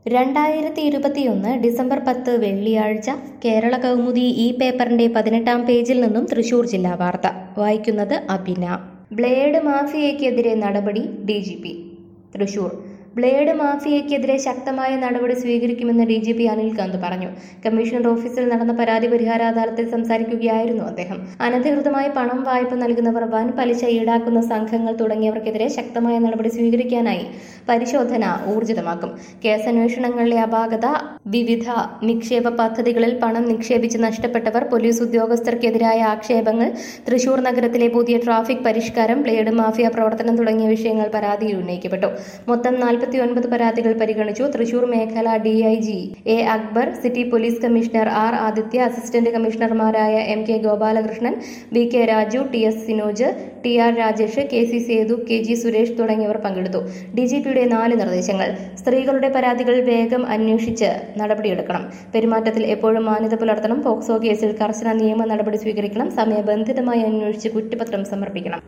രണ്ടായിരത്തി ഇരുപത്തിയൊന്ന് ഡിസംബർ പത്ത് വെള്ളിയാഴ്ച കേരള കൗമുദി ഈ പേപ്പറിന്റെ പതിനെട്ടാം പേജിൽ നിന്നും തൃശൂർ ജില്ലാ വാർത്ത വായിക്കുന്നത് അഭിന ബ്ലേഡ് മാഫിയയ്ക്കെതിരെ നടപടി D G P Thrissur blade മാഫിയയ്ക്കെതിരെ ശക്തമായ നടപടി സ്വീകരിക്കുമെന്ന് ഡി ജി പി അനിൽകാന്ത് പറഞ്ഞു കമ്മീഷണർ ഓഫീസിൽ നടന്ന പരാതി പരിഹാര അദാലത്തിൽ സംസാരിക്കുകയായിരുന്നു അദ്ദേഹം അനധികൃതമായി പണം വായ്പ നൽകുന്നവർ വൻ പലിശ ഈടാക്കുന്ന സംഘങ്ങൾ തുടങ്ങിയവർക്കെതിരെ ശക്തമായ നടപടി സ്വീകരിക്കാനായി പരിശോധന ഊർജിതമാക്കും കേസന്വേഷണങ്ങളിലെ അപാകത വിവിധ നിക്ഷേപ പദ്ധതികളിൽ പണം നിക്ഷേപിച്ച് നഷ്ടപ്പെട്ടവർ പോലീസ് ഉദ്യോഗസ്ഥർക്കെതിരായ ആക്ഷേപങ്ങൾ തൃശൂർ നഗരത്തിലെ പുതിയ ട്രാഫിക് പരിഷ്കാരം ബ്ലേഡ് മാഫിയ പ്രവർത്തനം തുടങ്ങിയ വിഷയങ്ങൾ പരാതിയിൽ ഉന്നയിക്കപ്പെട്ടു മൊത്തം നാൽപ്പത്തി ഒൻപത് പരാതികൾ പരിഗണിച്ചു തൃശൂർ മേഖല DIG A Akbar city police commissioner R Aditya assistant കമ്മീഷണർമാരായ M K Gopalakrishnan V K Raju T S Sinoj T R Rajesh K C Sethu K G Suresh തുടങ്ങിയവർ പങ്കെടുത്തു ഡി ജി പിയുടെ നാല് നിർദ്ദേശങ്ങൾ സ്ത്രീകളുടെ പരാതികൾ വേഗം അന്വേഷിച്ച് നടപടിയെടുക്കണം പെരുമാറ്റത്തിൽ എപ്പോഴും മാന്യത പുലർത്തണം പോക്സോ കേസിൽ കർശന നിയമ നടപടി സ്വീകരിക്കണം സമയബന്ധിതമായി അന്വേഷിച്ച് കുറ്റപത്രം സമർപ്പിക്കണം